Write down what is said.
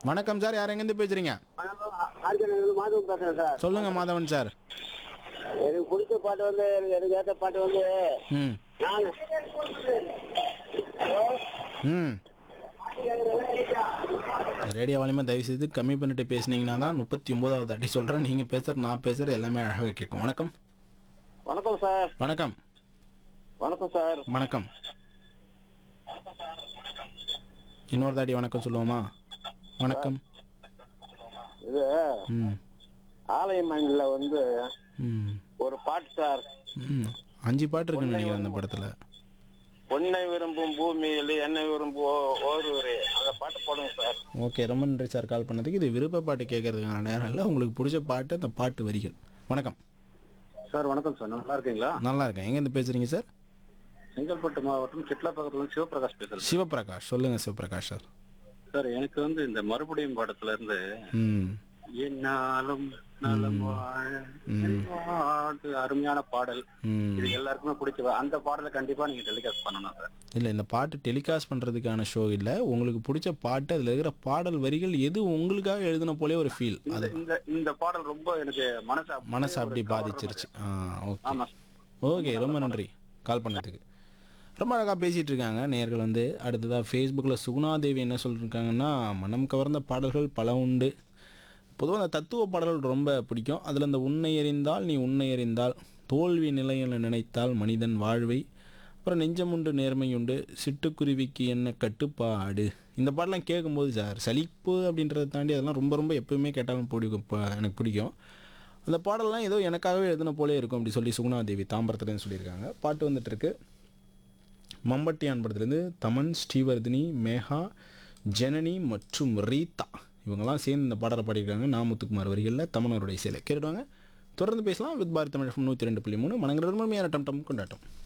வணக்கம் சார் யார் எங்கேருந்து பேசுறீங்க ஆர்கனைசர் மாதவன் பேசுறேன் சார் சொல்லுங்க மாதவன் சார் எனக்கு பிடிச்ச பாட்டு வந்து எனக்கு எனக்கு ஏற்ற பாட்டு வந்து ம் நான் ம் ரேடியோ வாலியமா தயவு செய்து கம்மி பண்ணிட்டு பேசுனீங்கன்னா தான் முப்பத்தி ஒன்பதாவது அடி சொல்கிறேன் நீங்கள் பேசுகிற நான் பேசுகிற எல்லாமே அழகாக கேட்கும் வணக்கம் வணக்கம் சார் வணக்கம் வணக்கம் சார் வணக்கம் இன்னொரு தாடி வணக்கம் சொல்லுவோமா வணக்கம் இது ம் ஆலயமணில வந்து ம் ஒரு பாட்டு சார் ம் அஞ்சு பாட்டு இருக்குன்னு நினைக்கிறேன் அந்த படத்தில் பொன்னை விரும்பும் பூமியில் என்னை விரும்பும் ஓ- ஓருவரே அந்த பாட்டு போடுங்க சார் ஓகே ரொம்ப நன்றி சார் கால் பண்ணதுக்கு இது விருப்ப பாட்டு கேட்கறதுக்கான நேரம் இல்லை உங்களுக்கு பிடிச்ச பாட்டு அந்த பாட்டு வரிகள் வணக்கம் சார் வணக்கம் சார் நல்லா இருக்கீங்களா நல்லா இருக்கேன் எங்கேருந்து பேசுகிறீங்க சார் செங்கல்பட்டு மாவட்டம் சிட்லாப்பக்கத்துல இருந்து சிவபிரகாஷ் பேசுறேன் சிவபிரகாஷ் சொல்லுங்கள் சிவபிரகாஷ் சார் சார் எனக்கு வந்து இந்த மறுபடியும் படத்துல இருந்து ம் என்னாலும் நலம் வாழ வாழ்த்து அருமையான பாடல் ம் இது எல்லாருக்குமே பிடிச்ச அந்த பாடலை கண்டிப்பா நீங்க டெலிகாஸ்ட் பண்ணணும் சார் இல்லை இந்த பாட்டு டெலிகாஸ்ட் பண்ணுறதுக்கான ஷோ இல்லை உங்களுக்கு பிடிச்ச பாட்டு அதில் இருக்கிற பாடல் வரிகள் எது உங்களுக்காக எழுதின போலே ஒரு ஃபீல் இந்த அது இந்த இந்த பாடல் ரொம்ப எனக்கு மனசு அப்படியே மனசு அப்படி ஒரு கவர்ற பாதிச்சிருச்சு ஆ ஓகே மாதிரி. ஆமா ஓகே ரொம்ப நன்றி கால் பண்ணதுக்கு ரொம்ப அழகாக பேசிகிட்டு இருக்காங்க நேர்கள் வந்து அடுத்ததாக ஃபேஸ்புக்கில் சுகுணாதேவி என்ன சொல்லியிருக்காங்கன்னா மனம் கவர்ந்த பாடல்கள் பல உண்டு பொதுவாக அந்த தத்துவ பாடல்கள் ரொம்ப பிடிக்கும் அதில் இந்த உன்னை எறிந்தால் நீ உன்னை எறிந்தால் தோல்வி நிலையில் நினைத்தால் மனிதன் வாழ்வை அப்புறம் நெஞ்சமுண்டு நேர்மையுண்டு சிட்டுக்குருவிக்கு என்ன கட்டுப்பாடு இந்த பாடலாம் கேட்கும்போது சார் சலிப்பு அப்படின்றத தாண்டி அதெல்லாம் ரொம்ப ரொம்ப எப்பவுமே கேட்டாலும் பிடிக்கும் இப்போ எனக்கு பிடிக்கும் அந்த பாடல்லாம் ஏதோ எனக்காகவே எழுதின போலே இருக்கும் அப்படி சொல்லி சுகுணாதேவி தாம்பரத்துலேருந்து சொல்லியிருக்காங்க பாட்டு வந்துட்டு இருக்கு மம்பட்டியான் படத்துலேருந்து தமன் ஸ்ரீவர்தினி மேகா ஜனனி மற்றும் ரீதா இவங்கெல்லாம் சேர்ந்து இந்த பாடலை பாடியிருக்காங்க நாமுத்துக்குமார் வரிகளில் தமனோருடைய இசையில் கேட்டுடுவாங்க தொடர்ந்து பேசலாம் வித் பாரத் தமிழ் நூற்றி ரெண்டு புள்ளி மூணு மனங்கிற டம் டம் கொண்டாட்டம்